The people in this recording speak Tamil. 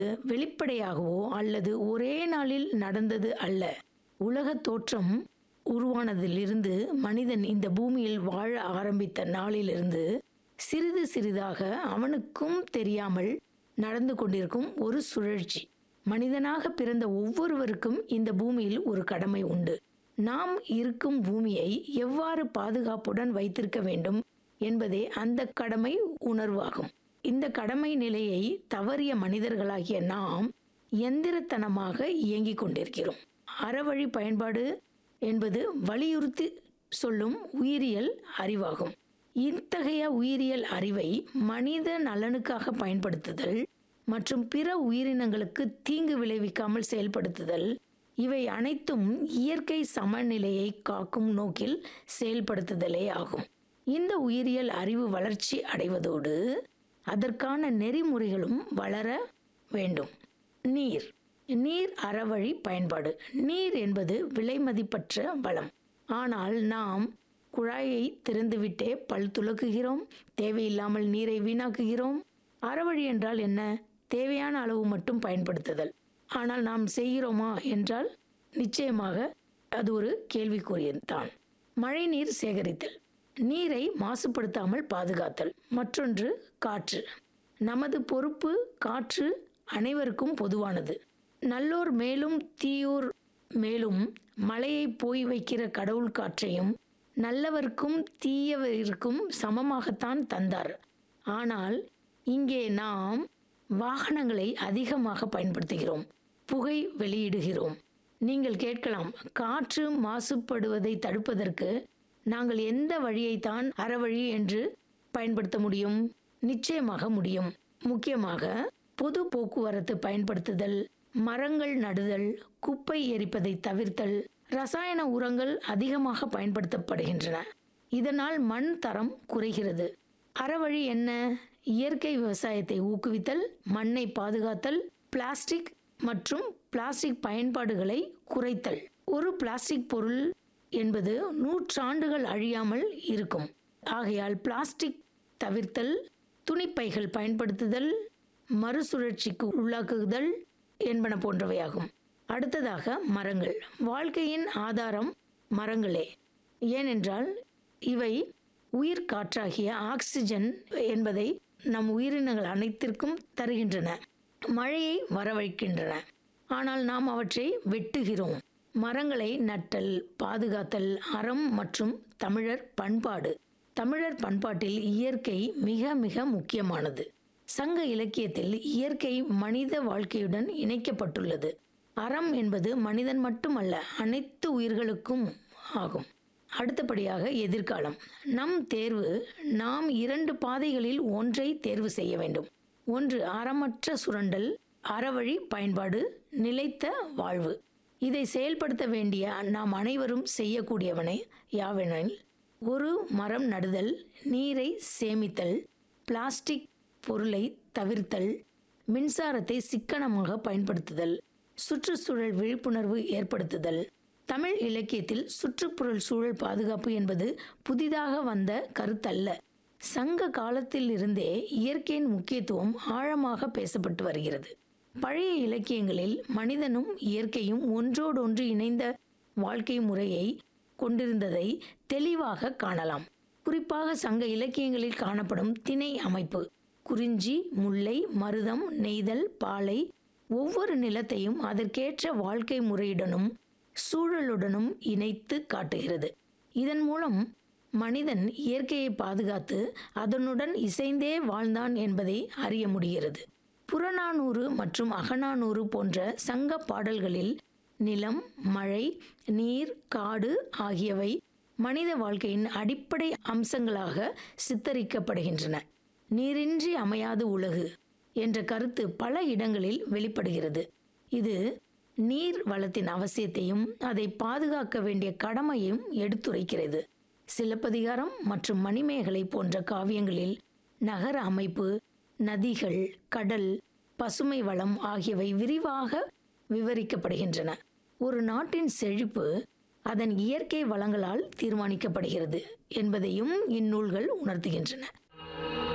வெளிப்படையாகவோ அல்லது ஒரே நாளில் நடந்தது அல்ல உலகத் தோற்றம் உருவானதிலிருந்து மனிதன் இந்த பூமியில் வாழ ஆரம்பித்த நாளிலிருந்து சிறிது சிறிதாக அவனுக்கும் தெரியாமல் நடந்து கொண்டிருக்கும் ஒரு சுழற்சி மனிதனாக பிறந்த ஒவ்வொருவருக்கும் இந்த பூமியில் ஒரு கடமை உண்டு நாம் இருக்கும் பூமியை எவ்வாறு பாதுகாப்புடன் வைத்திருக்க வேண்டும் என்பதே அந்த கடமை உணர்வாகும் இந்த கடமை நிலையை தவறிய மனிதர்களாகிய நாம் எந்திரத்தனமாக இயங்கிக் கொண்டிருக்கிறோம் அறவழி பயன்பாடு என்பது வலியுறுத்தி சொல்லும் உயிரியல் அறிவாகும் இத்தகைய உயிரியல் அறிவை மனித நலனுக்காக பயன்படுத்துதல் மற்றும் பிற உயிரினங்களுக்கு தீங்கு விளைவிக்காமல் செயல்படுத்துதல் இவை அனைத்தும் இயற்கை சமநிலையை காக்கும் நோக்கில் செயல்படுத்துதலே ஆகும் இந்த உயிரியல் அறிவு வளர்ச்சி அடைவதோடு அதற்கான நெறிமுறைகளும் வளர வேண்டும் நீர் நீர் அறவழி பயன்பாடு நீர் என்பது விலைமதிப்பற்ற வளம் ஆனால் நாம் குழாயை திறந்துவிட்டே பல் துலக்குகிறோம் தேவையில்லாமல் நீரை வீணாக்குகிறோம் அறவழி என்றால் என்ன தேவையான அளவு மட்டும் பயன்படுத்துதல் ஆனால் நாம் செய்கிறோமா என்றால் நிச்சயமாக அது ஒரு கேள்விக்குரியதான் மழைநீர் சேகரித்தல் நீரை மாசுபடுத்தாமல் பாதுகாத்தல் மற்றொன்று காற்று நமது பொறுப்பு காற்று அனைவருக்கும் பொதுவானது நல்லோர் மேலும் தீயோர் மேலும் மழையை போய் வைக்கிற கடவுள் காற்றையும் நல்லவர்க்கும் தீயவருக்கும் சமமாகத்தான் தந்தார் ஆனால் இங்கே நாம் வாகனங்களை அதிகமாக பயன்படுத்துகிறோம் புகை வெளியிடுகிறோம் நீங்கள் கேட்கலாம் காற்று மாசுபடுவதை தடுப்பதற்கு நாங்கள் எந்த வழியைத்தான் அறவழி என்று பயன்படுத்த முடியும் நிச்சயமாக முடியும் முக்கியமாக பொது போக்குவரத்து பயன்படுத்துதல் மரங்கள் நடுதல் குப்பை எரிப்பதை தவிர்த்தல் ரசாயன உரங்கள் அதிகமாக பயன்படுத்தப்படுகின்றன இதனால் மண் தரம் குறைகிறது அறவழி என்ன இயற்கை விவசாயத்தை ஊக்குவித்தல் மண்ணை பாதுகாத்தல் பிளாஸ்டிக் மற்றும் பிளாஸ்டிக் பயன்பாடுகளை குறைத்தல் ஒரு பிளாஸ்டிக் பொருள் என்பது நூற்றாண்டுகள் அழியாமல் இருக்கும் ஆகையால் பிளாஸ்டிக் தவிர்த்தல் துணிப்பைகள் பயன்படுத்துதல் மறுசுழற்சிக்கு உள்ளாக்குதல் என்பன போன்றவையாகும் அடுத்ததாக மரங்கள் வாழ்க்கையின் ஆதாரம் மரங்களே ஏனென்றால் இவை உயிர் காற்றாகிய ஆக்சிஜன் என்பதை நம் உயிரினங்கள் அனைத்திற்கும் தருகின்றன மழையை வரவழைக்கின்றன ஆனால் நாம் அவற்றை வெட்டுகிறோம் மரங்களை நட்டல் பாதுகாத்தல் அறம் மற்றும் தமிழர் பண்பாடு தமிழர் பண்பாட்டில் இயற்கை மிக மிக முக்கியமானது சங்க இலக்கியத்தில் இயற்கை மனித வாழ்க்கையுடன் இணைக்கப்பட்டுள்ளது அறம் என்பது மனிதன் மட்டுமல்ல அனைத்து உயிர்களுக்கும் ஆகும் அடுத்தபடியாக எதிர்காலம் நம் தேர்வு நாம் இரண்டு பாதைகளில் ஒன்றை தேர்வு செய்ய வேண்டும் ஒன்று அறமற்ற சுரண்டல் அறவழி பயன்பாடு நிலைத்த வாழ்வு இதை செயல்படுத்த வேண்டிய நாம் அனைவரும் செய்யக்கூடியவனை யாவெனில் ஒரு மரம் நடுதல் நீரை சேமித்தல் பிளாஸ்டிக் பொருளை தவிர்த்தல் மின்சாரத்தை சிக்கனமாக பயன்படுத்துதல் சுற்றுச்சூழல் விழிப்புணர்வு ஏற்படுத்துதல் தமிழ் இலக்கியத்தில் சுற்றுப்புறல் சூழல் பாதுகாப்பு என்பது புதிதாக வந்த கருத்தல்ல சங்க காலத்தில் இருந்தே இயற்கையின் முக்கியத்துவம் ஆழமாக பேசப்பட்டு வருகிறது பழைய இலக்கியங்களில் மனிதனும் இயற்கையும் ஒன்றோடொன்று இணைந்த வாழ்க்கை முறையை கொண்டிருந்ததை தெளிவாக காணலாம் குறிப்பாக சங்க இலக்கியங்களில் காணப்படும் திணை அமைப்பு குறிஞ்சி முல்லை மருதம் நெய்தல் பாலை ஒவ்வொரு நிலத்தையும் அதற்கேற்ற வாழ்க்கை முறையுடனும் சூழலுடனும் இணைத்து காட்டுகிறது இதன் மூலம் மனிதன் இயற்கையை பாதுகாத்து அதனுடன் இசைந்தே வாழ்ந்தான் என்பதை அறிய முடிகிறது புறநானூறு மற்றும் அகநானூறு போன்ற சங்க பாடல்களில் நிலம் மழை நீர் காடு ஆகியவை மனித வாழ்க்கையின் அடிப்படை அம்சங்களாக சித்தரிக்கப்படுகின்றன நீரின்றி அமையாது உலகு என்ற கருத்து பல இடங்களில் வெளிப்படுகிறது இது நீர் வளத்தின் அவசியத்தையும் அதை பாதுகாக்க வேண்டிய கடமையும் எடுத்துரைக்கிறது சிலப்பதிகாரம் மற்றும் மணிமேகலை போன்ற காவியங்களில் நகர அமைப்பு நதிகள் கடல் பசுமை வளம் ஆகியவை விரிவாக விவரிக்கப்படுகின்றன ஒரு நாட்டின் செழிப்பு அதன் இயற்கை வளங்களால் தீர்மானிக்கப்படுகிறது என்பதையும் இந்நூல்கள் உணர்த்துகின்றன